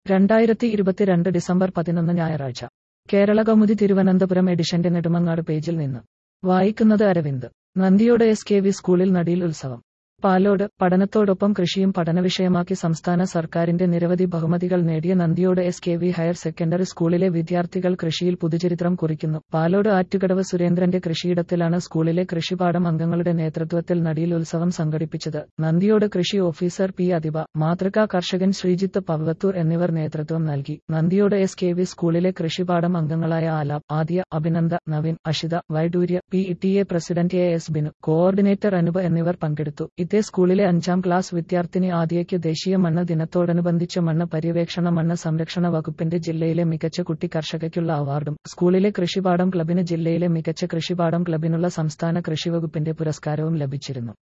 രണ്ടായിരത്തി ഇരുപത്തിരണ്ട് ഡിസംബർ പതിനൊന്ന് ഞായറാഴ്ച കേരള കൗമുദി തിരുവനന്തപുരം എഡിഷന്റെ നെടുമങ്ങാട് പേജിൽ നിന്ന് വായിക്കുന്നത് അരവിന്ദ് നന്ദിയോട് എസ് കെ വി സ്കൂളിൽ നടിയിൽ ഉത്സവം പാലോട് പഠനത്തോടൊപ്പം കൃഷിയും പഠനവിഷയമാക്കി സംസ്ഥാന സർക്കാരിന്റെ നിരവധി ബഹുമതികൾ നേടിയ Nandiyode S K V higher secondary സ്കൂളിലെ വിദ്യാർത്ഥികൾ കൃഷിയിൽ പുതുചരിത്രം കുറിക്കുന്നു പാലോട് ആറ്റുകടവ് സുരേന്ദ്രന്റെ കൃഷിയിടത്തിലാണ് സ്കൂളിലെ കൃഷിപാഠം അംഗങ്ങളുടെ നേതൃത്വത്തിൽ നടിയിൽ ഉത്സവം സംഘടിപ്പിച്ചത് നന്ദിയോട് കൃഷി ഓഫീസർ പി അതിബ മാതൃകാ കർഷകൻ ശ്രീജിത്ത് പവ്വത്തൂർ എന്നിവർ നേതൃത്വം നൽകി നന്ദിയോട് എസ് കെ വി സ്കൂളിലെ കൃഷിപാഠം അംഗങ്ങളായ Alap Adya Abhinanda Naveen Ashitha Vaidurya P T A president A S Binu coordinator Anupa എന്നിവർ പങ്കെടുത്തു ഇതേ സ്കൂളിലെ അഞ്ചാം ക്ലാസ് വിദ്യാർത്ഥിനി ആദ്യയ്ക്ക് ദേശീയ മണ്ണ് ദിനത്തോടനുബന്ധിച്ച് മണ്ണ് പര്യവേക്ഷണ മണ്ണ് സംരക്ഷണ വകുപ്പിന്റെ ജില്ലയിലെ മികച്ച കുട്ടി കർഷകയ്ക്കുള്ള അവാർഡും സ്കൂളിലെ കൃഷിപാഠം ക്ലബിന് ജില്ലയിലെ മികച്ച കൃഷിപാഠം ക്ലബിനുള്ള സംസ്ഥാന കൃഷിവകുപ്പിന്റെ പുരസ്കാരവും ലഭിച്ചിരുന്നു